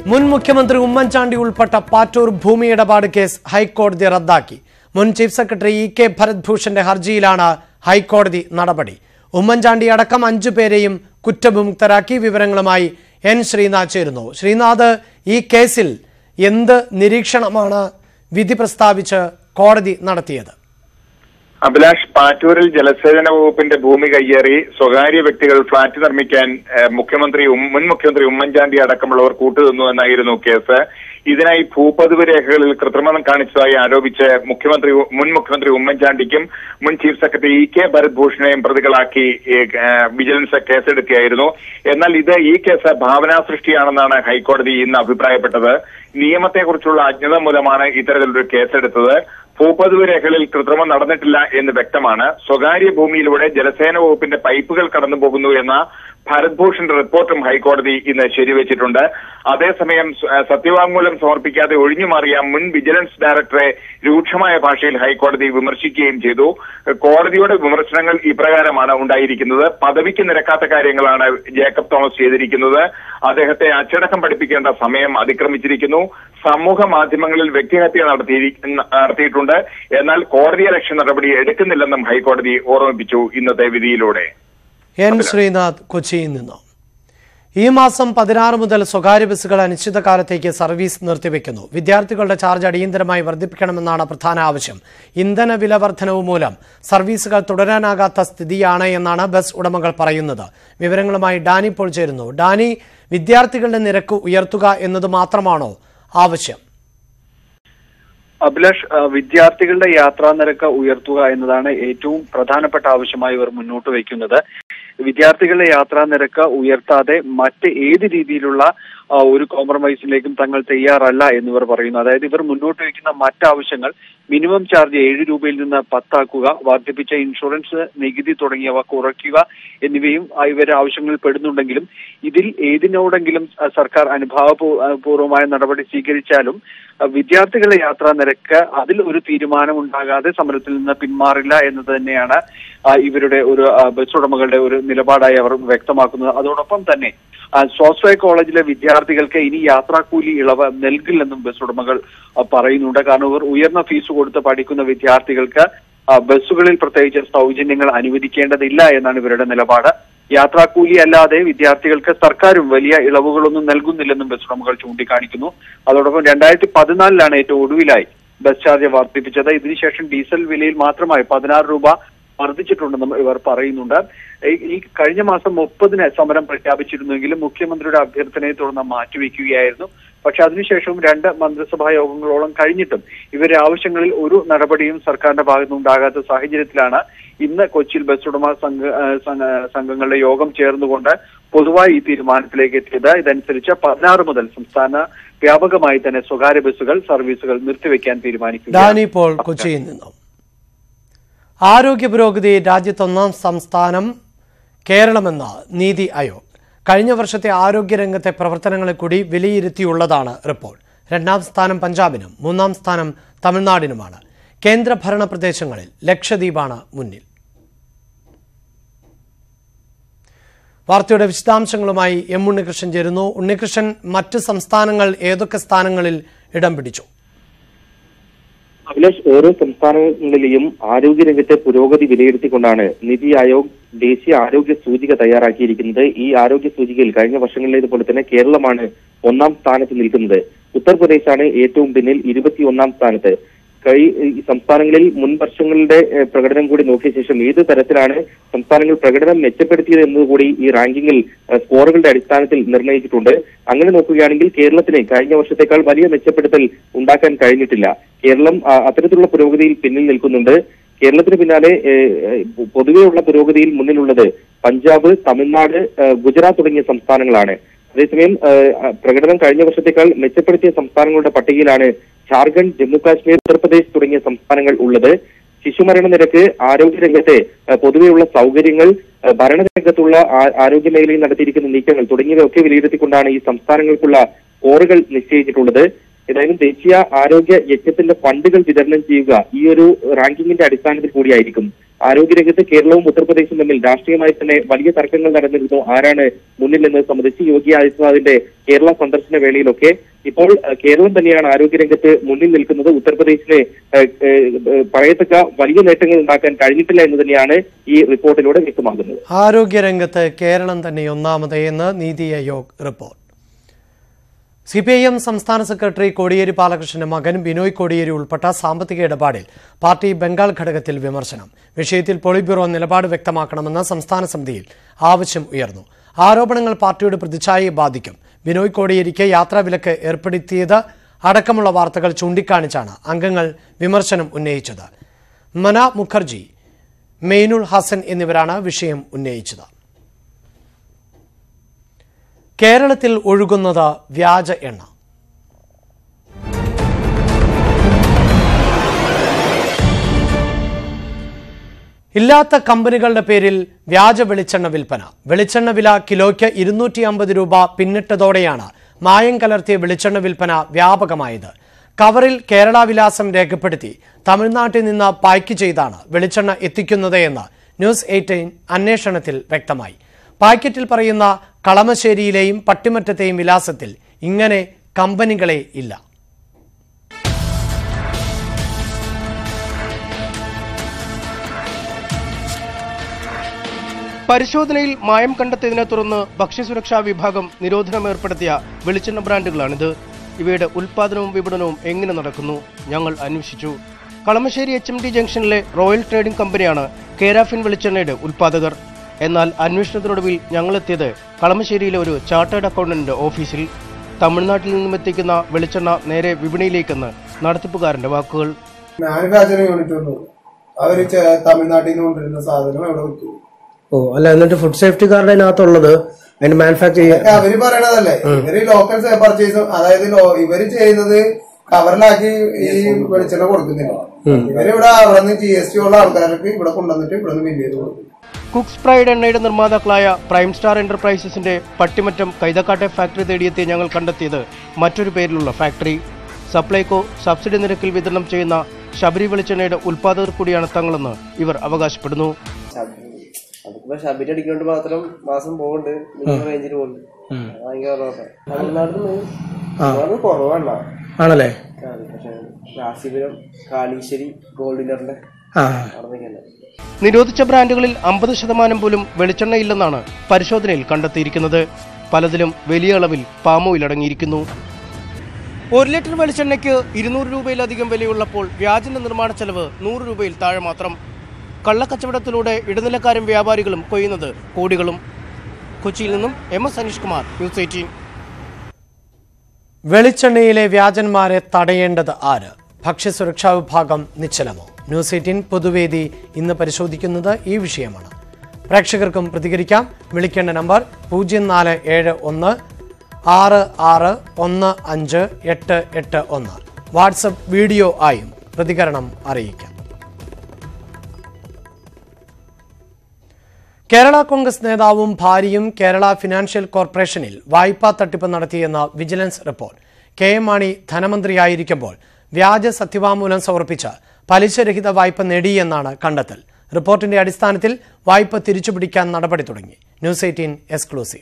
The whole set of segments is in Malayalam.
മുൻ മുഖ്യമന്ത്രി ഉമ്മൻചാണ്ടി ഉൾപ്പെട്ട പാറ്റൂർ ഭൂമി ഇടപാട് കേസ് ഹൈക്കോടതി റദ്ദാക്കി മുൻ ചീഫ് സെക്രട്ടറി ഇ കെ ഭരത്ഭൂഷന്റെ ഹർജിയിലാണ് ഹൈക്കോടതി നടപടി ഉമ്മൻചാണ്ടി അടക്കം അഞ്ചു പേരെയും കുറ്റവിമുക്തരാക്കി വിവരങ്ങളുമായി എൻ ശ്രീനാഥ് ചേരുന്നു ശ്രീനാഥ് ഈ കേസിൽ എന്ത് നിരീക്ഷണമാണ് വിധി പ്രസ്താവിച്ച് കോടതി നടത്തിയത് അഭിലാഷ് പാറ്റൂരിൽ ജലസേചന വകുപ്പിന്റെ ഭൂമി കയ്യേറി സ്വകാര്യ വ്യക്തികൾ ഫ്ളാറ്റ് നിർമ്മിക്കാൻ ഏഹ്, മുഖ്യമന്ത്രി ഉം- മുൻ മുഖ്യമന്ത്രി ഉമ്മൻചാണ്ടി അടക്കമുള്ളവർ കൂട്ടുനിന്നു എന്നായിരുന്നു കേസ് ഇതിനായി ഭൂപതിവ് രേഖകളിൽ കൃത്രിമം കാണിച്ചതായി ആരോപിച്ച് മുഖ്യമന്ത്രി ഉ- മുൻ മുഖ്യമന്ത്രി ഉമ്മൻചാണ്ടിക്കും മുൻ ചീഫ് സെക്രട്ടറി ഇ കെ ഭരത്ഭൂഷണെയും പ്രതികളാക്കി ഏഹ്, ഏഹ്, വിജിലൻസ് കേസെടുക്കുകയായിരുന്നു എന്നാൽ ഇത് ഈ കേസ് ഭാവനാ സൃഷ്ടിയാണെന്നാണ് ഹൈക്കോടതി ഇന്ന് അഭിപ്രായപ്പെട്ടത് നിയമത്തെക്കുറിച്ചുള്ള അജ്ഞത മൂലമാണ് ഇത്തരത്തിലൊരു കേസെടുത്തത് ഭൂപതിവ് രേഖകളിൽ കൃത്രിമം നടന്നിട്ടില്ല എന്ന് വ്യക്തമാണ് സ്വകാര്യ ഭൂമിയിലൂടെ ജലസേന വകുപ്പിന്റെ പൈപ്പുകൾ കടന്നു പോകുന്നു എന്ന ഭരത്ഭൂഷൺ റിപ്പോർട്ടും ഹൈക്കോടതി ഇന്ന് ശരിവെച്ചിട്ടുണ്ട് അതേസമയം സ- സത്യവാങ്മൂലം സമർപ്പിക്കാതെ ഒഴിഞ്ഞുമാറിയ മുൻ വിജിലൻസ് ഡയറക്ടറെ രൂക്ഷമായ ഭാഷയിൽ ഹൈക്കോടതി വിമർശിക്കുകയും ചെയ്തു കോടതിയുടെ വിമർശനങ്ങൾ ഇപ്രകാരമാണ് ഉണ്ടായിരിക്കുന്നത് പദവിക്ക് നിരക്കാത്ത കാര്യങ്ങളാണ് ജേക്കബ് തോമസ് ചെയ്തിരിക്കുന്നത് അദ്ദേഹത്തെ അച്ചടക്കം പഠിപ്പിക്കേണ്ട സമയം അതിക്രമിച്ചിരിക്കുന്നു സമൂഹ മാധ്യമങ്ങളിൽ വ്യക്തിഹത്യ നടത്തിയിരി- നടത്തിയിട്ടുണ്ട് എന്നാൽ കോടതിയലക്ഷ്യ നടപടി എടുക്കുന്നില്ലെന്നും ഹൈക്കോടതി ഓർമ്മിപ്പിച്ചു ഇന്നത്തെ വിധിയിലൂടെ എൻ ശ്രീനാഥ് കൊച്ചിയിൽ നിന്ന് ഈ മാസം പതിനാറ് മുതൽ സ്വകാര്യ ബസ്സുകൾ അനിശ്ചിതകാലത്തേക്ക് സർവീസ് നിർത്തിവെക്കുന്നു വിദ്യാർത്ഥികളുടെ ചാർജ് അടിയന്തരമായി വർദ്ധിപ്പിക്കണമെന്നാണ് പ്രധാന ആവശ്യം ഇന്ധന വില വർധനവ് മൂലം സർവീസുകൾ തുടരാനാകാത്ത സ്ഥിതിയാണ് എന്നാണ് ബസ് ഉടമകൾ പറയുന്നത് വിവരങ്ങളുമായി ഡാനി ഇപ്പോൾ ചേരുന്നു ഡാനി വിദ്യാർത്ഥികളുടെ നിരക്ക് ഉയർത്തുക എന്നത് മാത്രമാണോ ആവശ്യം അഭിലാഷ് ആ, വിദ്യാർത്ഥികളുടെ യാത്രാ നിരക്ക് ഉയർത്തുക എന്നതാണ് ഏറ്റവും പ്രധാനപ്പെട്ട ആവശ്യമായി ഇവർ മുന്നോട്ട് വയ്ക്കുന്നത് വിദ്യാർത്ഥികളുടെ യാത്രാ നിരക്ക് ഉയർത്താതെ മറ്റ് ഏത് രീതിയിലുള്ള ആ, ഒരു കോംപ്രമൈസിലേക്കും തങ്ങൾ തയ്യാറല്ല എന്നിവർ പറയുന്നു അതായത് ഇവർ മുന്നോട്ട് വയ്ക്കുന്ന മറ്റാവശ്യങ്ങൾ മിനിമം ചാർജ് ഏഴ് രൂപയിൽ നിന്ന് പത്താക്കുക വർദ്ധിപ്പിച്ച ഇൻഷുറൻസ് നികുതി തുടങ്ങിയവ കുറയ്ക്കുക എന്നിവയും ആ, ഇവരുടെ ആവശ്യങ്ങളിൽ പെടുന്നുണ്ടെങ്കിലും ഇതിൽ ഏതിനോടെങ്കിലും ആ, സർക്കാർ അനുഭാവപൂർവമായ നടപടി സ്വീകരിച്ചാലും ആ, വിദ്യാർത്ഥികളുടെ യാത്രാ നിരക്ക് അതിൽ ഒരു തീരുമാനം ഉണ്ടാകാതെ സമരത്തിൽ നിന്ന് പിന്മാറില്ല എന്നത് തന്നെയാണ് ആ, ഇവരുടെ ഒരു ആ, ബസ് ഉടമകളുടെ ഒരു നിലപാടായി അവർ വ്യക്തമാക്കുന്നത് അതോടൊപ്പം തന്നെ ആ, സ്വാശ്രയ കോളേജിലെ വിദ്യാർത്ഥികൾക്ക് ഇനി യാത്രാക്കൂലി ഇളവ് നൽകില്ലെന്നും ബസ് ഉടമകൾ ആ, പറയുന്നുണ്ട് കാരണം ഇവർ ഉയർന്ന ഫീസ് കൊടുത്ത് പഠിക്കുന്ന വിദ്യാർത്ഥികൾക്ക് ആ, ബസ്സുകളിൽ പ്രത്യേകിച്ച് സൗജന്യങ്ങൾ അനുവദിക്കേണ്ടതില്ല എന്നാണ് ഇവരുടെ നിലപാട് യാത്രാക്കൂലി അല്ലാതെ വിദ്യാർത്ഥികൾക്ക് സർക്കാരും വലിയ ഇളവുകളൊന്നും നൽകുന്നില്ലെന്നും ബസ് ഉടമകൾ ചൂണ്ടിക്കാണിക്കുന്നു അതോടൊപ്പം രണ്ടായിരത്തി പതിനാലിലാണ് ഏറ്റവും ഒടുവിലായി ബസ് ചാർജ് വർദ്ധിപ്പിച്ചത് ഇതിനുശേഷം ഡീസൽ വിലയിൽ മാത്രമായി പതിനാറ് രൂപ വർദ്ധിച്ചിട്ടുണ്ടെന്നും ഇവർ പറയുന്നുണ്ട് ഈ- ഈ കഴിഞ്ഞ മാസം മുപ്പതിന് സമരം പ്രഖ്യാപിച്ചിരുന്നുവെങ്കിലും മുഖ്യമന്ത്രിയുടെ അഭ്യർത്ഥനയെ തുടർന്ന് മാറ്റിവെക്കുകയായിരുന്നു പക്ഷെ അതിനുശേഷവും രണ്ട് മന്ത്രിസഭാ യോഗങ്ങളോളം കഴിഞ്ഞിട്ടും ഇവരുടെ ആവശ്യങ്ങളിൽ ഒരു നടപടിയും സർക്കാരിന്റെ ഭാഗത്തുനിന്നുണ്ടാകാത്ത സാഹചര്യത്തിലാണ് ഇന്ന് കൊച്ചിയിൽ ബസ് ഉടമ സംഘ ആ, സംഘ- സംഘങ്ങളുടെ യോഗം ചേർന്നുകൊണ്ട് പൊതുവായി ഈ തീരുമാനത്തിലേക്ക് എത്തിയത് ഇതനുസരിച്ച് പതിനാറ് മുതൽ സംസ്ഥാന വ്യാപകമായി തന്നെ സ്വകാര്യ ബസ്സുകൾ സർവീസുകൾ നിർത്തിവെക്കാൻ തീരുമാനിക്കുക ഡാനി പോൾ കൊച്ചിയിൽ നിന്നും ആരോഗ്യ പുരോഗതി രാജ്യത്ത് ഒന്നാം സംസ്ഥാനം കേരളമെന്ന നീതി ആയോഗ് കഴിഞ്ഞ വർഷത്തെ ആരോഗ്യരംഗത്തെ പ്രവർത്തനങ്ങളെ കൂടി വിലയിരുത്തിയുള്ളതാണ് റിപ്പോർട്ട് രണ്ടാം സ്ഥാനം പഞ്ചാബിനും മൂന്നാം സ്ഥാനം തമിഴ്നാടിനുമാണ് കേന്ദ്രഭരണ പ്രദേശങ്ങളിൽ ലക്ഷദ്വീപാണ് മുന്നിൽ വാർത്തയുടെ വിശദാംശങ്ങളുമായി എം ഉണ്ണികൃഷ്ണൻ ചേരുന്നു ഉണ്ണികൃഷ്ണൻ മറ്റ് സംസ്ഥാനങ്ങൾ ഏതൊക്കെ സ്ഥാനങ്ങളിൽ ഇടം പിടിച്ചു അഭിലാഷ് ഓരോ സംസ്ഥാനങ്ങളിലെയും ആരോഗ്യരംഗത്തെ പുരോഗതി വിലയിരുത്തിക്കൊണ്ടാണ് നിതി ആയോഗ് ദേശീയ ആരോഗ്യ സൂചിക തയ്യാറാക്കിയിരിക്കുന്നത് ഈ ആരോഗ്യ സൂചികയിൽ കഴിഞ്ഞ വർഷങ്ങളിലേതുപോലെ തന്നെ കേരളമാണ് ഒന്നാം സ്ഥാനത്ത് നിൽക്കുന്നത് ഉത്തർപ്രദേശാണ് ഏറ്റവും പിന്നിൽ ഇരുപത്തി ഒന്നാം സ്ഥാനത്ത് കഴി ഈ സംസ്ഥാനങ്ങളിൽ മുൻ വർഷങ്ങളുടെ ഏഹ്, പ്രകടനം കൂടി നോക്കിയ ശേഷം ഏത് തരത്തിലാണ് സംസ്ഥാനങ്ങൾ പ്രകടനം മെച്ചപ്പെടുത്തിയത് എന്നതുകൂടി ഈ റാങ്കിങ്ങിൽ ഏഹ്, സ്കോറുകളുടെ അടിസ്ഥാനത്തിൽ നിർണ്ണയിച്ചിട്ടുണ്ട് അങ്ങനെ നോക്കുകയാണെങ്കിൽ കേരളത്തിന് കഴിഞ്ഞ വർഷത്തേക്കാൾ വലിയ മെച്ചപ്പെടുത്തൽ ഉണ്ടാക്കാൻ കഴിഞ്ഞിട്ടില്ല കേരളം ആ, അത്തരത്തിലുള്ള പുരോഗതിയിൽ പിന്നിൽ നിൽക്കുന്നുണ്ട് കേരളത്തിന് പിന്നാലെ ഏഹ്, ഏഹ്, പൊതുവെയുള്ള പുരോഗതിയിൽ മുന്നിലുള്ളത് പഞ്ചാബ് തമിഴ്നാട് ഏഹ്, ഗുജറാത്ത് തുടങ്ങിയ സംസ്ഥാനങ്ങളാണ് അതേസമയം ഏഹ്, അഹ് പ്രകടനം കഴിഞ്ഞ വർഷത്തേക്കാൾ മെച്ചപ്പെടുത്തിയ സംസ്ഥാനങ്ങളുടെ പട്ടികയിലാണ് ജാർഖണ്ഡ് ജമ്മു കാശ്മീർ ഉത്തർപ്രദേശ് തുടങ്ങിയ സംസ്ഥാനങ്ങൾ ഉള്ളത് ശിശുമരണ നിരക്ക് ആരോഗ്യരംഗത്തെ ഏഹ്, പൊതുവെയുള്ള സൗകര്യങ്ങൾ ഏഹ്, ഭരണരംഗത്തുള്ള ആ- ആരോഗ്യ മേഖലയിൽ നടത്തിയിരിക്കുന്ന നീക്കങ്ങൾ തുടങ്ങിയവയൊക്കെ വിലയിരുത്തിക്കൊണ്ടാണ് ഈ സംസ്ഥാനങ്ങൾക്കുള്ള സ്കോറുകൾ നിശ്ചയിച്ചിട്ടുള്ളത് ഏതായാലും ദേശീയ ആരോഗ്യ യജ്ഞത്തിന്റെ ഫണ്ടുകൾ വിതരണം ചെയ്യുക ഈ ഒരു റാങ്കിങ്ങിന്റെ അടിസ്ഥാനത്തിൽ കൂടിയായിരിക്കും ആരോഗ്യരംഗത്ത് കേരളവും ഉത്തർപ്രദേശും തമ്മിൽ രാഷ്ട്രീയമായി തന്നെ വലിയ തർക്കങ്ങൾ നടന്നിരുന്നു ആരാണ് മുന്നിൽ എന്നത് സംബന്ധിച്ച് യോഗി ആദിത്യനാഥിന്റെ കേരള സന്ദർശന വേളയിലൊക്കെ ഇപ്പോൾ ഏഹ്, കേരളം തന്നെയാണ് ആരോഗ്യരംഗത്ത് മുന്നിൽ നിൽക്കുന്നത് ഉത്തർപ്രദേശിന് ഏഹ്, ഏഹ്, പറയത്തക്ക വലിയ നേട്ടങ്ങൾ ഉണ്ടാക്കാൻ കഴിഞ്ഞിട്ടില്ല എന്ന് തന്നെയാണ് ഈ റിപ്പോർട്ടിലൂടെ വ്യക്തമാകുന്നത് ആരോഗ്യരംഗത്ത് കേരളം തന്നെ ഒന്നാമത് എന്ന് NITI Aayog report C P I M സംസ്ഥാന സെക്രട്ടറി കോടിയേരി ബാലകൃഷ്ണന്റെ മകൻ ബിനോയ് കോടിയേരി ഉൾപ്പെട്ട സാമ്പത്തിക ഇടപാടിൽ പാർട്ടി ബംഗാൾ ഘടകത്തിൽ വിമർശനം വിഷയത്തിൽ പോളിറ്റ് ബ്യൂറോ നിലപാട് വ്യക്തമാക്കണമെന്ന് സംസ്ഥാന സമിതിയിൽ ആവശ്യം ഉയർന്നു ആരോപണങ്ങൾ പാർട്ടിയുടെ പ്രതിച്ഛായയെ ബാധിക്കും ബിനോയ് കോടിയേരിക്ക് യാത്രാവിലക്ക് ഏർപ്പെടുത്തിയത് അടക്കമുള്ള വാർത്തകൾ ചൂണ്ടിക്കാണിച്ചാണ് അംഗങ്ങൾ വിമർശനം ഉന്നയിച്ചത് മന മുഖർജി മെയ്നുൾ ഹസൻ എന്നിവരാണ് വിഷയം ഉന്നയിച്ചത് കേരളത്തിൽ ഒഴുകുന്നത് വ്യാജ എണ്ണ ഇല്ലാത്ത കമ്പനികളുടെ പേരിൽ വ്യാജ വെളിച്ചെണ്ണ വിൽപ്പന വെളിച്ചെണ്ണ വില കിലോയ്ക്ക് ഇരുന്നൂറ്റി അമ്പത് രൂപ പിന്നിട്ടതോടെയാണ് മായം കലർത്തിയ വെളിച്ചെണ്ണ വിൽപ്പന വ്യാപകമായത് കവറിൽ കേരള വിലാസം രേഖപ്പെടുത്തി തമിഴ്നാട്ടിൽ നിന്ന് പായ്ക്ക് ചെയ്താണ് വെളിച്ചെണ്ണ എത്തിക്കുന്നത് എന്ന് ന്യൂസ് എയ്റ്റീൻ അന്വേഷണത്തിൽ വ്യക്തമായി പാക്കറ്റിൽ പറയുന്ന കളമശ്ശേരിയിലെയും പട്ടിമറ്റത്തെയും വിലാസത്തിൽ ഇങ്ങനെ കമ്പനികളെ ഇല്ല പരിശോധനയിൽ മായം കണ്ടെത്തിയതിനെ തുടർന്ന് ഭക്ഷ്യസുരക്ഷാ വിഭാഗം നിരോധനം ഏർപ്പെടുത്തിയ വെളിച്ചെണ്ണ ബ്രാൻഡുകളാണിത് ഇവയുടെ ഉൽപാദനവും വിപണനവും എങ്ങനെ നടക്കുന്നു ഞങ്ങൾ അന്വേഷിച്ചു കളമശ്ശേരി എച്ച് എം ഡി ജംഗ്ഷനിലെ റോയൽ ട്രേഡിംഗ് കമ്പനിയാണ് കേരാഫിൻ വെളിച്ചെണ്ണയുടെ ഉൽപാദകർ എന്നാൽ അന്വേഷണത്തിനൊടുവിൽ ഞങ്ങളെത്തിയത് കളമശ്ശേരിയിലെ ഒരു ചാർട്ടേഡ് അക്കൗണ്ടന്റിന്റെ ഓഫീസിൽ തമിഴ്നാട്ടിൽ നിന്നും എത്തിക്കുന്ന വെളിച്ചെണ്ണ നേരെ വിപണിയിലേക്കെന്ന് നടത്തിപ്പുകാരന്റെ വാക്കുകൾ മാനുഫാക്ചറിംഗ് യൂണിറ്റ് വന്നു അവര് ചെ- തമിഴ്നാട്ടിൽ നിന്ന് കൊണ്ടുവരുന്ന സാധനം അവിടെ വിൽക്കും ഓ അല്ല എന്നിട്ട് ഫുഡ് സേഫ്റ്റി കാർഡ് അതിനകത്തുള്ളത് അതിന് മാനുഫാക്ചർ ചെയ്യാൻ ഇതൊക്കെ അവര് പറയണതല്ലേ ഇവര് ലോക്കൽ പർച്ചേസ് അതായത് ലോ- ഇവര് ചെയ്യുന്നത് കവറിലാക്കി ഈ വെളിച്ചെണ്ണ കൊടുക്കുന്നില്ല ഇവരിവിടെ അവിടെ നിന്ന് ജി എസ് ടി ഉള്ള ആൾക്കാർക്ക് ഇവിടെ കൊണ്ടുവന്നിട്ട് ഇവിടെ നിന്ന് ബില്ല് ചെയ്ത് കൊടുക്കും കുക്സ് പ്രൈഡ് എണ്ണയുടെ നിർമ്മാതാക്കളായ പ്രൈം സ്റ്റാർ എന്റർപ്രൈസസിന്റെ പട്ടിമറ്റം കൈതക്കാട്ടെ ഫാക്ടറി തേടിയെത്തി ഞങ്ങൾ കണ്ടെത്തിയത് മറ്റൊരു പേരിലുള്ള ഫാക്ടറി സപ്ലൈകോ സബ്സിഡി നിരക്കിൽ വിതരണം ചെയ്യുന്ന ശബരി വെളിച്ചെണ്ണയുടെ ഉൽപാദകർ കൂടിയാണ് തങ്ങളെന്ന് ഇവർ അവകാശപ്പെടുന്നു അതിപ്പോ ശബരി അടിക്കൊണ്ട് മാത്രം മാസം പോകുന്നുണ്ട് മിനിമം റേഞ്ചിൽ പോകുന്നുണ്ട് ഭയങ്കര കുറവാണ് തമിഴ്നാട്ടിൽ നിന്ന് കുറവാണ് ആണല്ലേ പക്ഷെ രാശിപുരം കാളീശ്ശേരി ഗോൾഡ് വിന്നറിന്റെ ആ അവിടെ നിൽക്കുന്നത് നിരോധിച്ച ബ്രാൻഡുകളിൽ അമ്പത് ശതമാനം പോലും വെളിച്ചെണ്ണയില്ലെന്നാണ് പരിശോധനയിൽ കണ്ടെത്തിയിരിക്കുന്നത് പലതിലും വലിയ അളവിൽ പാമോയിൽ അടങ്ങിയിരിക്കുന്നു ഒരു ലിറ്റർ വെളിച്ചെണ്ണയ്ക്ക് ഇരുന്നൂറ് രൂപയിലധികം വിലയുള്ളപ്പോൾ വ്യാജന്റെ നിർമ്മാണ ചെലവ് നൂറ് രൂപയിൽ താഴെ മാത്രം കള്ളക്കച്ചവടത്തിലൂടെ ഇടനിലക്കാരും വ്യാപാരികളും കൊയ്യുന്നത് കോടികളും കൊച്ചിയിൽ നിന്നും M S Aneesh Kumar News Eighteen വെളിച്ചെണ്ണയിലെ വ്യാജന്മാരെ തടയേണ്ടത് ആര് ഭക്ഷ്യസുരക്ഷാ വിഭാഗം നിശ്ചലമോ ന്യൂസ് എയ്റ്റീൻ പൊതുവേദി ഇന്ന് പരിശോധിക്കുന്നത് ഈ വിഷയമാണ് പ്രേക്ഷകർക്കും പ്രതികരിക്കാം വിളിക്കേണ്ട നമ്പർ പൂജ്യം നാല് ഏഴ് ഒന്ന് ആറ് ആറ് ഒന്ന് അഞ്ച് എട്ട് എട്ട് ഒന്ന് വാട്സപ്പ് വീഡിയോ ആയും പ്രതികരണം അറിയിക്കാം കേരള കോൺഗ്രസ് നേതാവും ഭാര്യയും കേരള ഫിനാൻഷ്യൽ കോർപ്പറേഷനിൽ വായ്പാ തട്ടിപ്പ് നടത്തിയെന്ന vigilance report K M Mani ധനമന്ത്രിയായിരിക്കുമ്പോൾ വ്യാജ സത്യവാങ്മൂലം സമർപ്പിച്ച് പലിശരഹിത വായ്പ നേടിയെന്നാണ് കണ്ടെത്തൽ റിപ്പോർട്ടിന്റെ അടിസ്ഥാനത്തിൽ വായ്പ തിരിച്ചുപിടിക്കാൻ നടപടി തുടങ്ങി News Eighteen exclusive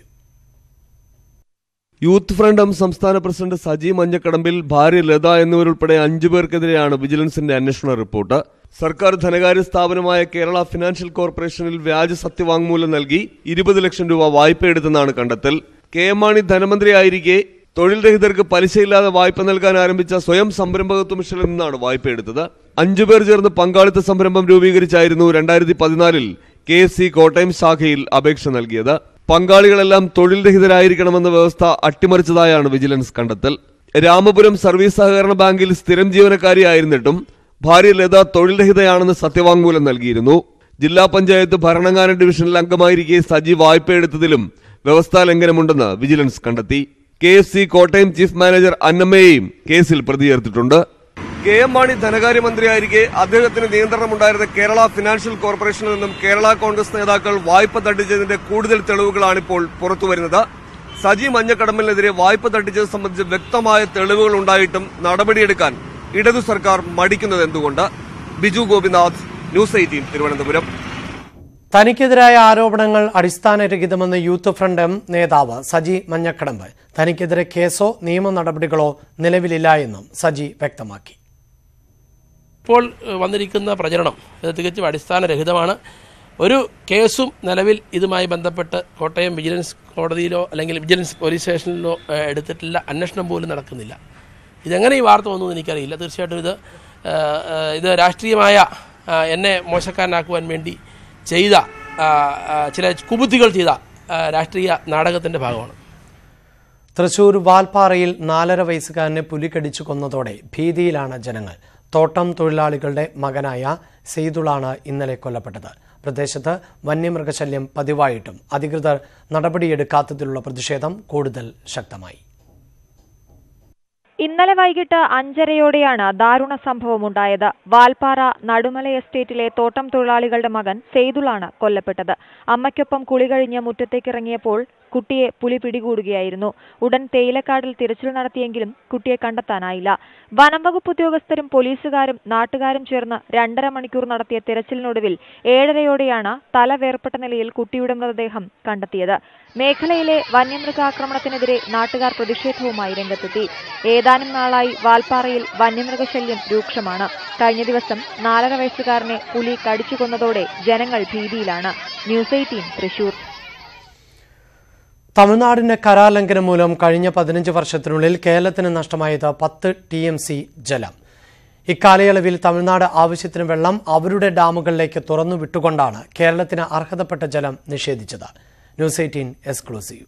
Youth Front M സംസ്ഥാന പ്രസിഡന്റ് സജി മഞ്ഞക്കടമ്പിൽ ഭാര്യ ലത എന്നിവരുൾപ്പെടെ അഞ്ചു പേർക്കെതിരെയാണ് വിജിലൻസിന്റെ അന്വേഷണ റിപ്പോർട്ട് സർക്കാർ ധനകാര്യ സ്ഥാപനമായ കേരള ഫിനാൻഷ്യൽ കോർപ്പറേഷനിൽ വ്യാജ സത്യവാങ്മൂലം നൽകി ഇരുപത് ലക്ഷം രൂപ വായ്പയെടുത്തെന്നാണ് കണ്ടെത്തൽ കെ എം മാണി ധനമന്ത്രിയായിരിക്കെ തൊഴിൽ രഹിതർക്ക് പലിശയില്ലാതെ വായ്പ നൽകാൻ ആരംഭിച്ച സ്വയം സംരംഭകത്വ മിഷനിൽ നിന്നാണ് വായ്പയെടുത്തത് അഞ്ചുപേർ ചേർന്ന് പങ്കാളിത്ത സംരംഭം രൂപീകരിച്ചായിരുന്നു രണ്ടായിരത്തി പതിനാലിൽ കെ എഫ് സി കോട്ടയം ശാഖയിൽ അപേക്ഷ നൽകിയത് പങ്കാളികളെല്ലാം തൊഴിൽ രഹിതരായിരിക്കണമെന്ന വ്യവസ്ഥ അട്ടിമറിച്ചതായാണ് വിജിലൻസ് കണ്ടെത്തൽ രാമപുരം സർവീസ് സഹകരണ ബാങ്കിൽ സ്ഥിരം ജീവനക്കാരിയായിരുന്നിട്ടും ഭാര്യ ലത തൊഴിൽ രഹിതയാണെന്ന് സത്യവാങ്മൂലം നൽകിയിരുന്നു ജില്ലാ പഞ്ചായത്ത് ഭരണങ്ങാന ഡിവിഷനിൽ അംഗമായിരിക്കെ സജി വായ്പയെടുത്തതിലും വ്യവസ്ഥാ ലംഘനമുണ്ടെന്ന് വിജിലൻസ് കണ്ടെത്തി K F C Kottayam chief manager അന്നമ്മയെയും കേസിൽ പ്രതി ചേർത്തിട്ടുണ്ട് കെ എം മാണി ധനകാര്യമന്ത്രിയായിരിക്കെ അദ്ദേഹത്തിന് നിയന്ത്രണമുണ്ടായിരുന്ന കേരള ഫിനാൻഷ്യൽ കോർപ്പറേഷനിൽ നിന്നും കേരള കോൺഗ്രസ് നേതാക്കൾ വായ്പ തട്ടിച്ചതിന്റെ കൂടുതൽ തെളിവുകളാണിപ്പോൾ പുറത്തുവരുന്നത് സജി മഞ്ഞക്കടമ്പലിനെതിരെ വായ്പ തട്ടിച്ചത് സംബന്ധിച്ച് വ്യക്തമായ തെളിവുകൾ ഉണ്ടായിട്ടും നടപടിയെടുക്കാൻ ഇടതു സർക്കാർ മടിക്കുന്നത് എന്തുകൊണ്ട് ബിജു ഗോപിനാഥ് ന്യൂസ് എയ്റ്റീൻ തിരുവനന്തപുരം തനിക്കെതിരായ ആരോപണങ്ങൾ അടിസ്ഥാനരഹിതമെന്ന് യൂത്ത് ഫ്രണ്ട് എം നേതാവ് സജി മഞ്ഞക്കടമ്പ് തനിക്കെതിരെ കേസോ നിയമ നടപടികളോ നിലവിലില്ല എന്നും സജി വ്യക്തമാക്കി ഇപ്പോൾ ഏഹ്, വന്നിരിക്കുന്ന പ്രചരണം ഇത് തികച്ചും അടിസ്ഥാനരഹിതമാണ് ഒരു കേസും നിലവിൽ ഇതുമായി ബന്ധപ്പെട്ട് കോട്ടയം വിജിലൻസ് കോടതിയിലോ അല്ലെങ്കിൽ വിജിലൻസ് പോലീസ് സ്റ്റേഷനിലോ ഏഹ്, എടുത്തിട്ടില്ല അന്വേഷണം പോലും നടക്കുന്നില്ല ഇതെങ്ങനെ ഈ വാർത്ത വന്നു എന്ന് എനിക്കറിയില്ല തീർച്ചയായിട്ടും ഇത് ഏഹ്, ഏഹ്, ഇത് രാഷ്ട്രീയമായ ആ, എന്നെ മോശക്കാരനാക്കുവാൻ വേണ്ടി ചെയ്ത ആ, ആ, ചില കുബുദ്ധികൾ ചെയ്ത ആ, രാഷ്ട്രീയ നാടകത്തിൻ്റെ ഭാഗമാണ് തൃശൂർ വാൽപ്പാറയിൽ നാലര വയസ്സുകാരനെ പുലികടിച്ചു കൊന്നതോടെ ഭീതിയിലാണ് ജനങ്ങൾ തോട്ടം തൊഴിലാളികളുടെ മകനായ സെയ്തുളാണ് ഇന്നലെ കൊല്ലപ്പെട്ടത് പ്രദേശത്ത് വന്യമൃഗശല്യം പതിവായിട്ടും അധികൃതർ നടപടിയെടുക്കാത്തതിലുള്ള പ്രതിഷേധം കൂടുതൽ ശക്തമായി ഇന്നലെ വൈകിട്ട് അഞ്ചരയോടെയാണ് ദാരുണ സംഭവമുണ്ടായത് വാൽപ്പാറ നടുമല എസ്റ്റേറ്റിലെ തോട്ടം തൊഴിലാളികളുടെ മകൻ സെയ്തുളാണ് കൊല്ലപ്പെട്ടത് അമ്മയ്ക്കൊപ്പം കുളി കഴിഞ്ഞ് മുറ്റത്തേക്കിറങ്ങിയപ്പോൾ കുട്ടിയെ പുലി പിടികൂടുകയായിരുന്നു ഉടൻ തേയിലക്കാടിൽ തിരച്ചിൽ നടത്തിയെങ്കിലും കുട്ടിയെ കണ്ടെത്താനായില്ല വനം വകുപ്പ് ഉദ്യോഗസ്ഥരും പോലീസുകാരും നാട്ടുകാരും ചേർന്ന് രണ്ടര മണിക്കൂർ നടത്തിയ തിരച്ചിലിനൊടുവിൽ ഏഴരയോടെയാണ് തല വേർപെട്ട നിലയിൽ കുട്ടിയുടെ മൃതദേഹം കണ്ടെത്തിയത് മേഖലയിലെ വന്യമൃഗാക്രമണത്തിനെതിരെ നാട്ടുകാർ പ്രതിഷേധവുമായി രംഗത്തെത്തി ഏതാനും നാളായി വാൽപ്പാറയിൽ വന്യമൃഗശല്യം രൂക്ഷമാണ് കഴിഞ്ഞ ദിവസം നാലര വയസ്സുകാരനെ പുലി കടിച്ചു കൊന്നതോടെ ജനങ്ങൾ ഭീതിയിലാണ് ന്യൂസ് എയ്റ്റീൻ തൃശൂർ തമിഴ്നാടിന്റെ കരാലംഘനം മൂലം കഴിഞ്ഞ പതിനഞ്ച് വർഷത്തിനുള്ളിൽ കേരളത്തിന് നഷ്ടമായത് പത്ത് ടി എം സി ജലം ഇക്കാലയളവിൽ തമിഴ്നാട് ആവശ്യത്തിന് വെള്ളം അവരുടെ ഡാമുകളിലേക്ക് തുറന്നു വിട്ടുകൊണ്ടാണ് കേരളത്തിന് അർഹതപ്പെട്ട ജലം നിഷേധിച്ചത് ന്യൂസ് എയ്റ്റീൻ എക്സ്ക്ലൂസീവ്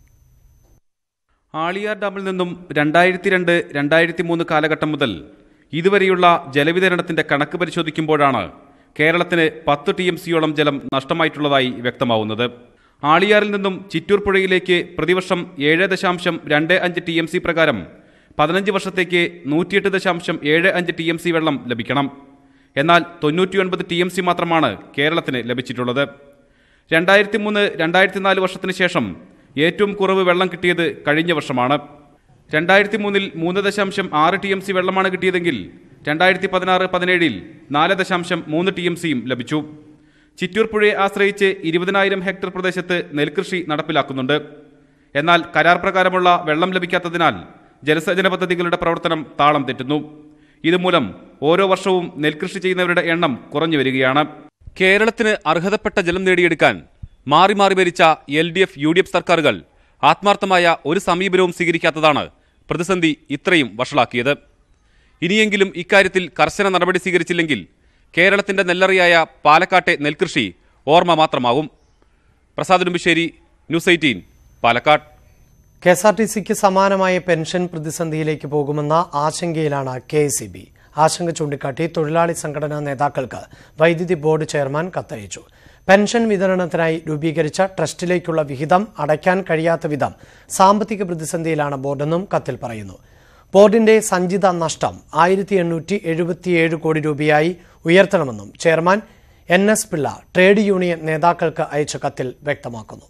ആളിയാർ ഡാമിൽ നിന്നും രണ്ടായിരത്തി രണ്ട് രണ്ടായിരത്തി മൂന്ന് കാലഘട്ടം മുതൽ ഇതുവരെയുള്ള ജലവിതരണത്തിന്റെ കണക്ക് പരിശോധിക്കുമ്പോഴാണ് കേരളത്തിന് പത്ത് ടി എം സിയോളം ജലം നഷ്ടമായിട്ടുള്ളതായി വ്യക്തമാവുന്നത് ആളിയാറിൽ നിന്നും ചിറ്റൂർ പുഴയിലേക്ക് പ്രതിവർഷം ഏഴ് ദശാംശം രണ്ട് അഞ്ച് ടി എം സി പ്രകാരം പതിനഞ്ച് വർഷത്തേക്ക് നൂറ്റിയെട്ട് ദശാംശം ഏഴ് അഞ്ച് ടി എം സി വെള്ളം ലഭിക്കണം എന്നാൽ തൊണ്ണൂറ്റിയൊൻപത് ടി എം സി മാത്രമാണ് കേരളത്തിന് ലഭിച്ചിട്ടുള്ളത് രണ്ടായിരത്തി മൂന്ന് രണ്ടായിരത്തി നാല് വർഷത്തിന് ശേഷം ഏറ്റവും കുറവ് വെള്ളം കിട്ടിയത് കഴിഞ്ഞ വർഷമാണ് രണ്ടായിരത്തി മൂന്നിൽ മൂന്ന് ദശാംശം ആറ് ടി എം സി വെള്ളമാണ് കിട്ടിയതെങ്കിൽ രണ്ടായിരത്തി പതിനാറ് പതിനേഴിൽ നാല് ദശാംശം മൂന്ന് ടി എം സിയും ലഭിച്ചു ചിറ്റൂർ പുഴയെ ആശ്രയിച്ച് ഇരുപതിനായിരം ഹെക്ടർ പ്രദേശത്ത് നെൽകൃഷി നടപ്പിലാക്കുന്നുണ്ട് എന്നാൽ കരാർ പ്രകാരമുള്ള വെള്ളം ലഭിക്കാത്തതിനാൽ ജലസേചന പദ്ധതികളുടെ പ്രവർത്തനം താളം തെറ്റുന്നു ഇതുമൂലം ഓരോ വർഷവും നെൽകൃഷി ചെയ്യുന്നവരുടെ എണ്ണം കുറഞ്ഞു വരികയാണ് കേരളത്തിന് അർഹതപ്പെട്ട ജലം നേടിയെടുക്കാൻ മാറി മാറി ഭരിച്ച L D F U D F സർക്കാരുകൾ ആത്മാർത്ഥമായ ഒരു സമീപനവും സ്വീകരിക്കാത്തതാണ് പ്രതിസന്ധി ഇത്രയും വഷളാക്കിയത് ഇനിയെങ്കിലും ഇക്കാര്യത്തിൽ കർശന നടപടി സ്വീകരിച്ചില്ലെങ്കിൽ കേരളത്തിന്റെ നെല്ലറിയായ പാലക്കാട്ടെ നെൽകൃഷി ഓർമ്മ മാത്രമാവും Prasad Udumbissery News Eighteen Palakkad K S R T സിക്ക് സമാനമായ പെൻഷൻ പ്രതിസന്ധിയിലേക്ക് പോകുമെന്ന ആശങ്കയിലാണ് കെ എസ് ബി ആശങ്ക ചൂണ്ടിക്കാട്ടി തൊഴിലാളി സംഘടനാ നേതാക്കൾക്ക് വൈദ്യുതി ബോർഡ് ചെയർമാൻ കത്തയച്ചു പെൻഷൻ വിതരണത്തിനായി രൂപീകരിച്ച ട്രസ്റ്റിലേക്കുള്ള വിഹിതം അടയ്ക്കാൻ കഴിയാത്ത വിധം സാമ്പത്തിക പ്രതിസന്ധിയിലാണ് ബോർഡെന്നും കത്തിൽ പറയുന്നു ബോർഡിന്റെ സഞ്ചിത നഷ്ടം ആയിരത്തി എണ്ണൂറ്റി എഴുപത്തിയേഴ് കോടി രൂപയായി ഉയർത്തണമെന്നും chairman N S Pillai trade union നേതാക്കൾക്ക് അയച്ച കത്തിൽ വ്യക്തമാക്കുന്നു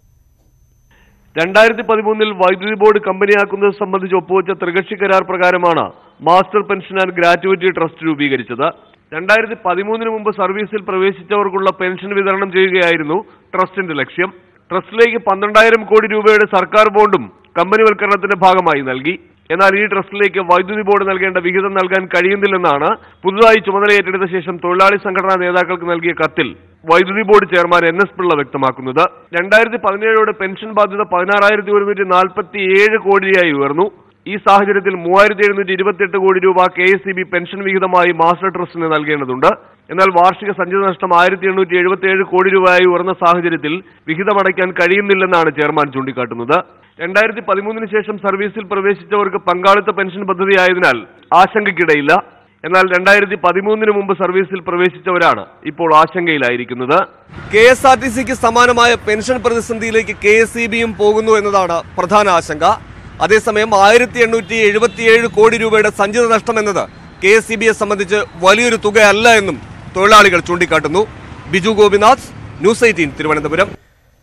രണ്ടായിരത്തി പതിമൂന്നിൽ വൈദ്യുതി ബോർഡ് കമ്പനിയാക്കുന്നത് സംബന്ധിച്ച് ഒപ്പുവെച്ച ത്രികക്ഷി കരാർ പ്രകാരമാണ് master pension and gratuity trust രൂപീകരിച്ചത് രണ്ടായിരത്തി പതിമൂന്നിന് മുമ്പ് സർവീസിൽ പ്രവേശിച്ചവർക്കുള്ള പെൻഷൻ വിതരണം ചെയ്യുകയായിരുന്നു ട്രസ്റ്റിന്റെ ലക്ഷ്യം ട്രസ്റ്റിലേക്ക് പന്ത്രണ്ടായിരം കോടി രൂപയുടെ സർക്കാർ ബോണ്ടും കമ്പനിവൽക്കരണത്തിന്റെ ഭാഗമായി നൽകി എന്നാൽ ഈ ട്രസ്റ്റിലേക്ക് വൈദ്യുതി ബോർഡ് നൽകേണ്ട വിഹിതം നൽകാൻ കഴിയുന്നില്ലെന്നാണ് പുതുതായി ചുമതല ഏറ്റെടുത്ത ശേഷം തൊഴിലാളി സംഘടനാ നേതാക്കൾക്ക് നൽകിയ കത്തിൽ വൈദ്യുതി board chairman N S Pillai വ്യക്തമാക്കുന്നത് രണ്ടായിരത്തി പതിനേഴോടെ പെൻഷൻ ബാധ്യത പതിനാറായിരത്തി ഒരുന്നൂറ്റി നാൽപ്പത്തി ഏഴ് കോടിയായി ഉയർന്നു ഈ സാഹചര്യത്തിൽ മൂവായിരത്തി എഴുന്നൂറ്റി ഇരുപത്തിയെട്ട് കോടി രൂപ K S C B pension വിഹിതമായി മാസ്റ്റർ ട്രസ്റ്റിന് നൽകേണ്ടതുണ്ട് എന്നാൽ വാർഷിക സഞ്ചിത നഷ്ടം ആയിരത്തി എണ്ണൂറ്റി എഴുപത്തി ഏഴ് കോടി രൂപയായി ഉയർന്ന സാഹചര്യത്തിൽ വിഹിതമടയ്ക്കാൻ കഴിയുന്നില്ലെന്നാണ് ചെയർമാൻ ചൂണ്ടിക്കാട്ടുന്നത് രണ്ടായിരത്തി പതിമൂന്നിന് ശേഷം സർവീസിൽ പ്രവേശിച്ചവർക്ക് പങ്കാളിത്ത പെൻഷൻ പദ്ധതിയായതിനാൽ ആശങ്കയ്ക്കിടയില്ല എന്നാൽ രണ്ടായിരത്തി പതിമൂന്നിന് മുമ്പ് സർവീസിൽ പ്രവേശിച്ചവരാണ് ഇപ്പോൾ ആശങ്കയിലായിരിക്കുന്നത് കെ എസ് ആർ ടി സിക്ക് സമാനമായ പെൻഷൻ പ്രതിസന്ധിയിലേക്ക് കെ എസ് ഇ ബിയും പോകുന്നു എന്നതാണ് പ്രധാന ആശങ്ക അതേസമയം ആയിരത്തി എണ്ണൂറ്റി എഴുപത്തിയേഴ് കോടി രൂപയുടെ സഞ്ചിത നഷ്ടം എന്നത് കെ എസ് ഇ ബിയെ സംബന്ധിച്ച് വലിയൊരു തുകയല്ല എന്നും തൊഴിലാളികൾ ചൂണ്ടിക്കാട്ടുന്നു Biju Gopinath News Eighteen Thiruvananthapuram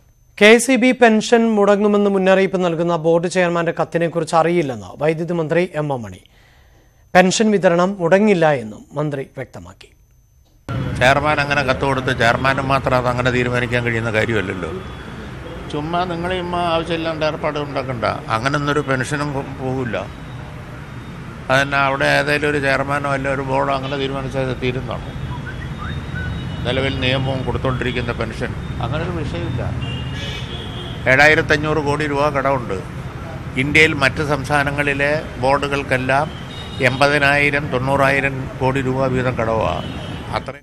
K C B pension മുടങ്ങുമെന്ന് മുന്നറിയിപ്പ് നൽകുന്ന ബോർഡ് ചെയർമാന്റെ കത്തിനെക്കുറിച്ച് അറിയില്ലെന്ന് വൈദ്യുതി മന്ത്രി എം എം മണി പെൻഷൻ വിതരണം മുടങ്ങില്ല എന്നും മന്ത്രി വ്യക്തമാക്കി ചെയർമാൻ അങ്ങനെ കത്ത് കൊടുത്ത് ചെയർമാനും മാത്രം അത് അങ്ങനെ തീരുമാനിക്കാൻ കഴിയുന്ന കാര്യമല്ലല്ലോ ചുമ്മാ നിങ്ങൾ ചുമ്മാ ആവശ്യമില്ലാണ്ട് ഏർപ്പാട് ഉണ്ടാക്കണ്ട അങ്ങനൊന്നൊരു പെൻഷനും പോ- പോകില്ല അതന്നെ അവിടെ ഏതെങ്കിലും ഒരു ചെയർമാനോ അല്ല ഒരു ബോർഡോ അങ്ങനെ തീരുമാനിച്ചാൽ അത് തീരുന്നതാണ് നിലവിൽ നിയമവും കൊടുത്തുകൊണ്ടിരിക്കുന്ന പെൻഷൻ അങ്ങനെ ഒരു വിഷയമില്ല ഏഴായിരത്തഞ്ഞൂറ് കോടി രൂപ കടമുണ്ട് ഇന്ത്യയിൽ മറ്റ് സംസ്ഥാനങ്ങളിലെ ബോർഡുകൾക്കെല്ലാം എൺപതിനായിരം തൊണ്ണൂറായിരം കോടി രൂപ വീതം കടവാണ് അത്രയും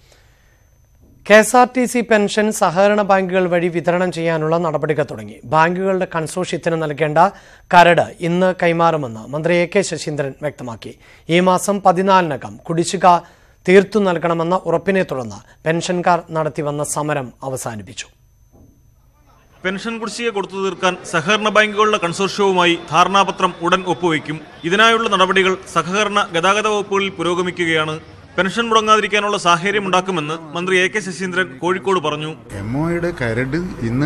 K S R T C pension സഹകരണ ബാങ്കുകൾ വഴി വിതരണം ചെയ്യാനുള്ള നടപടികൾ തുടങ്ങി ബാങ്കുകളുടെ കൺസോഷ്യത്തിന് നൽകേണ്ട കരട് ഇന്ന് കൈമാറുമെന്ന് മന്ത്രി എ കെ ശശീന്ദ്രൻ വ്യക്തമാക്കി ഈ മാസം പതിനാലിനകം കുടിശ്ശിക തീർത്തു നൽകണമെന്ന ഉറപ്പിനെ തുടർന്ന് പെൻഷൻകാർ നടത്തിവന്ന സമരം അവസാനിപ്പിച്ചു പെൻഷൻ കുടിശ്ശിക കൊടുത്തു തീർക്കാൻ സഹകരണ ബാങ്കുകളുടെ കൺസോർഷ്യവുമായി ധാരണാപത്രം ഉടൻ ഒപ്പുവയ്ക്കും ഇതിനായുള്ള നടപടികൾ സഹകരണ ഗതാഗത വകുപ്പുകളിൽ പുരോഗമിക്കുകയാണ് പെൻഷൻ മുടങ്ങാതിരിക്കാനുള്ള സാഹചര്യം ഉണ്ടാക്കുമെന്ന് മന്ത്രി എ കെ ശശീന്ദ്രൻ കോഴിക്കോട് പറഞ്ഞു എം ഒയുടെ കരട് ഇന്ന്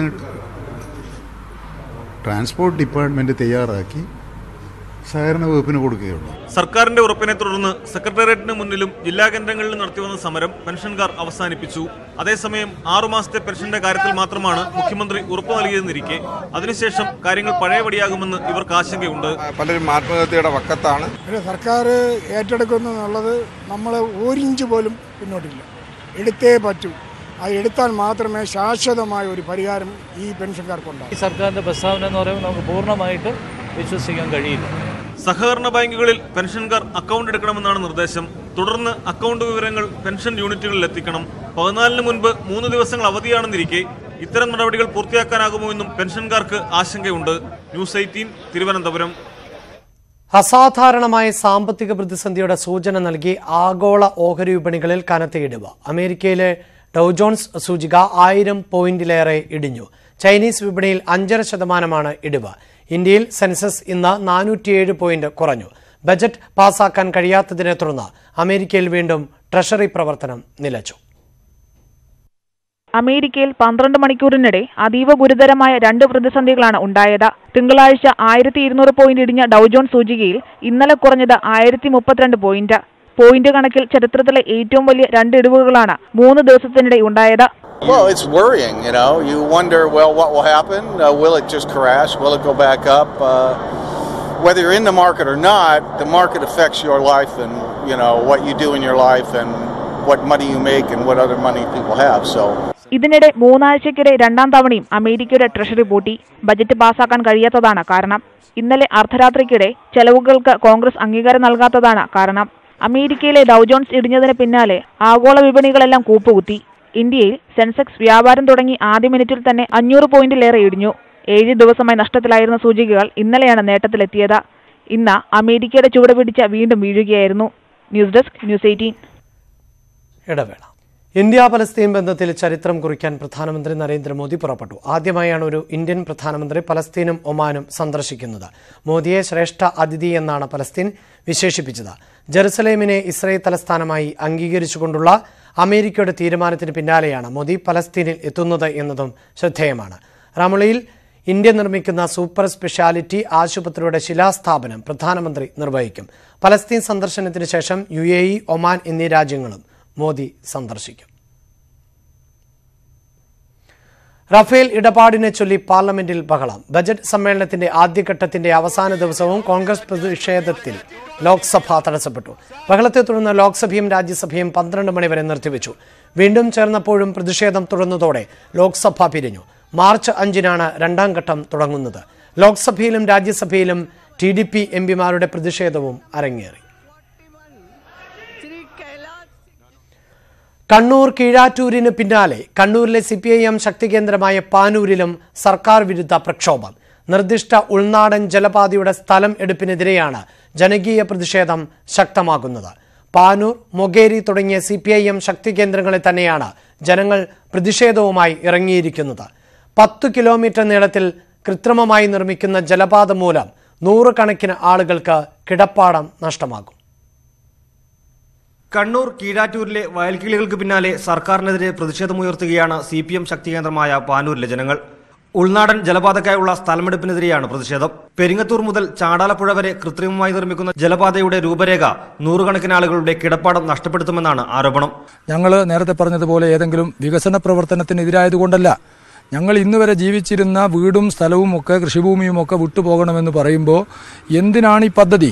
ട്രാൻസ്പോർട്ട് ഡിപ്പാർട്ട്മെന്റ് തയ്യാറാക്കി സഹകരണ വകുപ്പിന് കൊടുക്കുകയുള്ളൂ സർക്കാരിന്റെ ഉറപ്പിനെ തുടർന്ന് സെക്രട്ടേറിയറ്റിന് മുന്നിലും ജില്ലാ കേന്ദ്രങ്ങളിലും നടത്തിവന്ന സമരം പെൻഷൻകാർ അവസാനിപ്പിച്ചു അതേസമയം ആറുമാസത്തെ പെൻഷന്റെ കാര്യത്തിൽ മാത്രമാണ് മുഖ്യമന്ത്രി ഉറപ്പു നൽകിയതെന്നിരിക്കെ അതിനുശേഷം കാര്യങ്ങൾ പഴയപടിയാകുമെന്ന് ഇവർക്ക് ആശങ്കയുണ്ട് പലരും ആത്മഹത്യയുടെ വക്കത്താണ് ഒരു സർക്കാർ ഏറ്റെടുക്കുന്നു എന്നുള്ളത് നമ്മൾ ഒരിഞ്ച് പോലും പിന്നോട്ടില്ല എടുത്തേ പറ്റൂ അത് എടുത്താൽ മാത്രമേ ശാശ്വതമായ ഒരു പരിഹാരം ഈ പെൻഷൻകാർക്കുണ്ടാകും ഈ സർക്കാരിന്റെ പ്രസ്താവന എന്ന് പറയുമ്പോൾ നമുക്ക് പൂർണ്ണമായിട്ട് വിശ്വസിക്കാൻ കഴിയില്ല സഹകരണ ബാങ്കുകളിൽ പെൻഷൻകാർ അക്കൗണ്ട് എടുക്കണമെന്നാണ് നിർദ്ദേശം തുടർന്ന് അക്കൗണ്ട് വിവരങ്ങൾ പെൻഷൻ യൂണിറ്റുകളിൽ എത്തിക്കണം പതിനാലിന് മുൻപ് മൂന്ന് ദിവസങ്ങൾ അവധിയാണെന്നിരിക്കെ ഇത്തരം നടപടികൾ പൂർത്തിയാക്കാനാകുമോ എന്നും പെൻഷൻകാർക്ക് ആശങ്കയുണ്ട് ന്യൂസ് എയ്റ്റീൻ തിരുവനന്തപുരം അസാധാരണമായ സാമ്പത്തിക പ്രതിസന്ധിയുടെ സൂചന നൽകി ആഗോള ഓഹരി വിപണികളിൽ കനത്ത ഇടിവ് അമേരിക്കയിലെ ഡൗജോൺസ് സൂചിക ആയിരം പോയിന്റിലേറെ ഇടിഞ്ഞു ചൈനീസ് വിപണിയിൽ അഞ്ചര ശതമാനമാണ് ഇടിവ് ഇന്ത്യയിൽ സെൻസസ് ഇന്ന് നാനൂറ്റിയേഴ് പോയിന്റ് കുറഞ്ഞു ബജറ്റ് പാസാക്കാൻ കഴിയാത്തതിനെ തുടർന്ന് അമേരിക്കയിൽ വീണ്ടും ട്രഷറി പ്രവർത്തനം നിലച്ചു അമേരിക്കയിൽ പന്ത്രണ്ട് മണിക്കൂറിനിടെ അതീവ ഗുരുതരമായ രണ്ട് പ്രതിസന്ധികളാണ് ഉണ്ടായത് തിങ്കളാഴ്ച ആയിരത്തി ഇരുന്നൂറ് പോയിന്റ് ഇടിഞ്ഞ ഡൗജോൺ സൂചികയിൽ ഇന്നലെ കുറഞ്ഞത് ആയിരത്തി മുപ്പത്തിരണ്ട് പോയിന്റ് പോയിന്റ് കണക്കിൽ ചരിത്രത്തിലെ ഏറ്റവും വലിയ രണ്ട് ഇടിവുകളാണ് മൂന്ന് ദിവസത്തിനിടെ ഉണ്ടായത് Well, it's worrying, you know. You wonder, well, what will happen? Uh, will it just crash? Will it go back up? Uh, whether you're in the market or not, the market affects your life and, you know, what you do in your life and what money you make and what other money people have. So, ഇതിനിടെ മൂന്നാഴ്ചയ്ക്കിടെ രണ്ടാം തവണയും അമേരിക്കയുടെ ട്രഷറി പൂട്ടി ബജറ്റ് പാസാക്കാൻ കഴിയാത്തതാണ് കാരണം ഇന്നലെ അർദ്ധരാത്രിക്കിടെ ചെലവുകൾക്ക് കോൺഗ്രസ് അംഗീകാരം നൽകാത്തതാണ് കാരണം അമേരിക്കയിലെ ഡൗജോൺസ് ഇടിഞ്ഞതിന് പിന്നാലെ ആഗോള വിപണികളെല്ലാം കൂപ്പുകുത്തി ഇന്ത്യയിൽ സെൻസെക്സ് വ്യാപാരം തുടങ്ങി ആദ്യ മിനിറ്റിൽ തന്നെ അഞ്ഞൂറ് പോയിന്റിലേറെ ഇടിഞ്ഞു ഏഴ് ദിവസമായി നഷ്ടത്തിലായിരുന്ന സൂചികകൾ ഇന്നലെയാണ് നേട്ടത്തിലെത്തിയത് ഇന്ന് അമേരിക്കയുടെ ചുവട് പിടിച്ച വീണ്ടും വീഴുകയായിരുന്നു ന്യൂസ് ഡെസ്ക് ന്യൂസ് എയ്റ്റീൻ ഇടവേള ഇന്ത്യ പലസ്തീൻ ബന്ധത്തിൽ ചരിത്രം കുറിക്കാൻ പ്രധാനമന്ത്രി നരേന്ദ്രമോദി പുറപ്പെട്ടു ആദ്യമായാണ് ഒരു ഇന്ത്യൻ പ്രധാനമന്ത്രി പലസ്തീനും ഒമാനും സന്ദർശിക്കുന്നത് മോദിയെ ശ്രേഷ്ഠ അതിഥി എന്നാണ് പലസ്തീൻ വിശേഷിപ്പിച്ചത് ജെറുസലേമിനെ ഇസ്രയേൽ തലസ്ഥാനമായി അംഗീകരിച്ചുകൊണ്ടുള്ള അമേരിക്കയുടെ തീരുമാനത്തിന് പിന്നാലെയാണ് മോദി പലസ്തീനിൽ എത്തുന്നത് എന്നതും ശ്രദ്ധേയമാണ് റാമുളിയിൽ ഇന്ത്യ നിർമ്മിക്കുന്ന സൂപ്പർ സ്പെഷ്യാലിറ്റി ആശുപത്രിയുടെ ശിലാസ്ഥാപനം പ്രധാനമന്ത്രി നിർവഹിക്കും പലസ്തീൻ സന്ദർശനത്തിന് ശേഷം യു എ ഇ ഒമാൻ എന്നീ രാജ്യങ്ങളും മോദി സന്ദർശിക്കും റഫേൽ ഇടപാടിനെ ചൊല്ലി പാർലമെന്റിൽ ബഹളം ബജറ്റ് സമ്മേളനത്തിന്റെ ആദ്യഘട്ടത്തിന്റെ അവസാന ദിവസവും കോൺഗ്രസ് പ്രതിഷേധത്തിൽ ലോക്സഭ തടസ്സപ്പെട്ടു ബഹളത്തെ തുടർന്ന് ലോക്സഭയും രാജ്യസഭയും പന്ത്രണ്ട് മണിവരെ നിർത്തിവെച്ചു വീണ്ടും ചേർന്നപ്പോഴും പ്രതിഷേധം തുടർന്നതോടെ ലോക്സഭ പിരിഞ്ഞു മാർച്ച് അഞ്ചിനാണ് രണ്ടാം ഘട്ടം തുടങ്ങുന്നത് ലോക്സഭയിലും രാജ്യസഭയിലും ടി ഡി പി എം പിമാരുടെ പ്രതിഷേധവും അരങ്ങേറി കണ്ണൂർ കീഴാറ്റൂരിന് പിന്നാലെ കണ്ണൂരിലെ സി പി ഐ എം ശക്തി കേന്ദ്രമായ പാനൂരിലും സർക്കാർ വിരുദ്ധ പ്രക്ഷോഭം നിർദ്ദിഷ്ട ഉൾനാടൻ ജലപാതയുടെ സ്ഥലം എടുപ്പിനെതിരെയാണ് ജനകീയ പ്രതിഷേധം ശക്തമാകുന്നത് പാനൂർ മൊഗേരി തുടങ്ങിയ സി പി ഐ എം ശക്തി കേന്ദ്രങ്ങളിൽ തന്നെയാണ് ജനങ്ങൾ പ്രതിഷേധവുമായി ഇറങ്ങിയിരിക്കുന്നത് പത്ത് കിലോമീറ്റർ നീളത്തിൽ കൃത്രിമമായി നിർമ്മിക്കുന്ന ജലപാത മൂലം നൂറുകണക്കിന് ആളുകൾക്ക് കിടപ്പാടം നഷ്ടമാകും കണ്ണൂർ കീഴാറ്റൂരിലെ വയൽക്കിളികൾക്ക് പിന്നാലെ സർക്കാരിനെതിരെ പ്രതിഷേധമുയർത്തുകയാണ് സി പി എം ശക്തി കേന്ദ്രമായ പാനൂരിലെ ജനങ്ങൾ ഉൾനാടൻ ജലപാതയ്ക്കായുള്ള സ്ഥലമെടുപ്പിനെതിരെയാണ് പ്രതിഷേധം പെരിങ്ങത്തൂർ മുതൽ ചാടാലപ്പുഴ വരെ കൃത്രിമമായി നിർമ്മിക്കുന്ന ജലപാതയുടെ രൂപരേഖ നൂറുകണക്കിന് ആളുകളുടെ കിടപ്പാടം നഷ്ടപ്പെടുത്തുമെന്നാണ് ആരോപണം ഞങ്ങൾ നേരത്തെ പറഞ്ഞതുപോലെ ഏതെങ്കിലും വികസന പ്രവർത്തനത്തിനെതിരായതുകൊണ്ടല്ല ഞങ്ങൾ ഇന്ന് വരെ ജീവിച്ചിരുന്ന വീടും സ്ഥലവും ഒക്കെ കൃഷിഭൂമിയും ഒക്കെ വിട്ടുപോകണമെന്ന് പറയുമ്പോൾ എന്തിനാണ് ഈ പദ്ധതി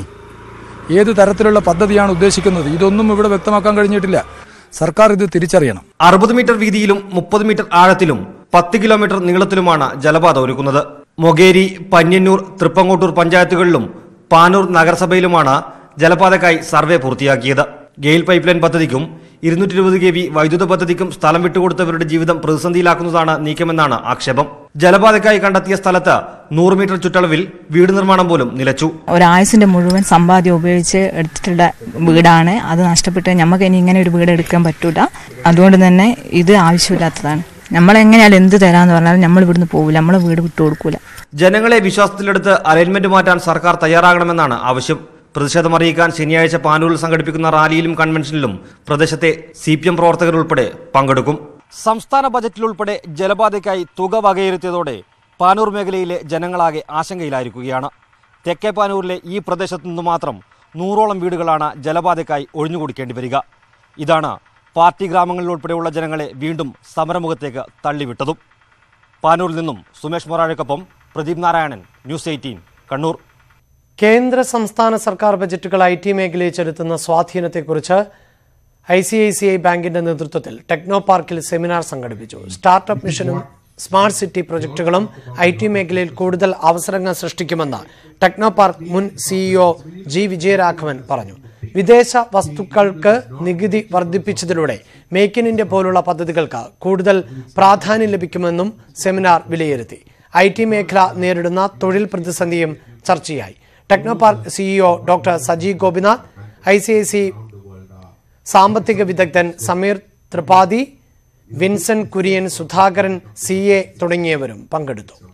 ഏത് തരത്തിലുള്ള പദ്ധതിയാണ് ഉദ്ദേശിക്കുന്നത് ഇതൊന്നും ഇവിടെ വ്യക്തമാക്കാൻ കഴിഞ്ഞിട്ടില്ല സർക്കാർ ഇത് തിരിച്ചറിയണം അറുപത് മീറ്റർ വീതിയിലും മുപ്പത് മീറ്റർ ആഴത്തിലും പത്ത് കിലോമീറ്റർ നീളത്തിലുമാണ് ജലപാത ഒരുക്കുന്നത് മൊകേരി പന്യന്നൂർ തൃപ്പങ്ങോട്ടൂർ പഞ്ചായത്തുകളിലും പാനൂർ നഗരസഭയിലുമാണ് ജലപാതയ്ക്കായി സർവേ പൂർത്തിയാക്കിയത് ഗെയിൽ പൈപ്പ് ലൈൻ പദ്ധതിക്കും ഇരുന്നൂറ്റി ഇരുപത് കെ വി വൈദ്യുത പദ്ധതിക്കും സ്ഥലം വിട്ടുകൊടുത്തവരുടെ ജീവിതം പ്രതിസന്ധിയിലാക്കുന്നതാണ് നീക്കമെന്നാണ് ആക്ഷേപം ജലപാതയ്ക്കായി കണ്ടെത്തിയ സ്ഥലത്ത് നൂറ് മീറ്റർ ചുറ്റളവിൽ വീട് നിർമ്മാണം പോലും നിലച്ചു ഒരായുസിന്റെ മുഴുവൻ സമ്പാദ്യം ഉപയോഗിച്ച് എടുത്തിട്ടുള്ള വീടാണ് അത് നഷ്ടപ്പെട്ട് നമുക്ക് ഇനി ഇങ്ങനെ ഒരു വീട് എടുക്കാൻ പറ്റൂല അതുകൊണ്ട് തന്നെ ഇത് ആവശ്യമില്ലാത്തതാണ് നമ്മളെങ്ങനെയാലും എന്ത് തരാന്ന് പറഞ്ഞാലും നമ്മൾ ഇവിടുന്ന് പോകില്ല നമ്മളെ വീട് വിട്ടു കൊടുക്കൂല ജനങ്ങളെ വിശ്വാസത്തിലെടുത്ത് അലൈൻമെന്റ് മാറ്റാൻ സർക്കാർ തയ്യാറാകണമെന്നാണ് ആവശ്യം പ്രതിഷേധമറിയിക്കാൻ ശനിയാഴ്ച പാനൂരിൽ സംഘടിപ്പിക്കുന്ന റാലിയിലും കൺവെൻഷനിലും പ്രദേശത്തെ സി പി എം പ്രവർത്തകരുൾപ്പെടെ പങ്കെടുക്കും സംസ്ഥാന ബജറ്റിലുൾപ്പെടെ ജലപാതയ്ക്കായി തുക വകയിരുത്തിയതോടെ പാനൂർ മേഖലയിലെ ജനങ്ങളാകെ ആശങ്കയിലായിരിക്കുകയാണ് തെക്കേ പാനൂരിലെ ഈ പ്രദേശത്തു നിന്ന് മാത്രം നൂറോളം വീടുകളാണ് ജലപാതയ്ക്കായി ഒഴിഞ്ഞുകൊടുക്കേണ്ടി വരിക ഇതാണ് പാർട്ടി ഗ്രാമങ്ങളിലുൾപ്പെടെയുള്ള ജനങ്ങളെ വീണ്ടും സമരമുഖത്തേക്ക് തള്ളിവിട്ടതും പാനൂരിൽ നിന്നും സുമേഷ് മൊറാഴക്കൊപ്പം പ്രദീപ് നാരായണൻ ന്യൂസ് എയ്റ്റീൻ കണ്ണൂർ കേന്ദ്ര സംസ്ഥാന സർക്കാർ ബജറ്റുകൾ ഐ ടി മേഖലയിൽ ചെലുത്തുന്ന സ്വാധീനത്തെക്കുറിച്ച് I C I C I ബാങ്കിന്റെ നേതൃത്വത്തിൽ ടെക്നോ പാർക്കിൽ സെമിനാർ സംഘടിപ്പിച്ചു സ്റ്റാർട്ടപ്പ് മിഷനും സ്മാർട്ട് സിറ്റി പ്രൊജക്ടുകളും ഐ ടി മേഖലയിൽ കൂടുതൽ അവസരങ്ങൾ സൃഷ്ടിക്കുമെന്ന് ടെക്നോ പാർക്ക് മുൻ സിഇഒ ജി വിജയരാഘവൻ പറഞ്ഞു വിദേശ വസ്തുക്കൾക്ക് നികുതി വർദ്ധിപ്പിച്ചതിലൂടെ മേക്ക് ഇൻ ഇന്ത്യ പോലുള്ള പദ്ധതികൾക്ക് കൂടുതൽ പ്രാധാന്യം ലഭിക്കുമെന്നും സെമിനാർ വിലയിരുത്തി ഐ ടി മേഖല നേരിടുന്ന തൊഴിൽ പ്രതിസന്ധിയും ചർച്ചയായി Technopark CEO doctor Saji Gopinath I C I C സാമ്പത്തിക വിദഗ്ധൻ Sameer Tripathi Vincent Kurian Sudhakaran C A തുടങ്ങിയവരും പങ്കെടുത്തു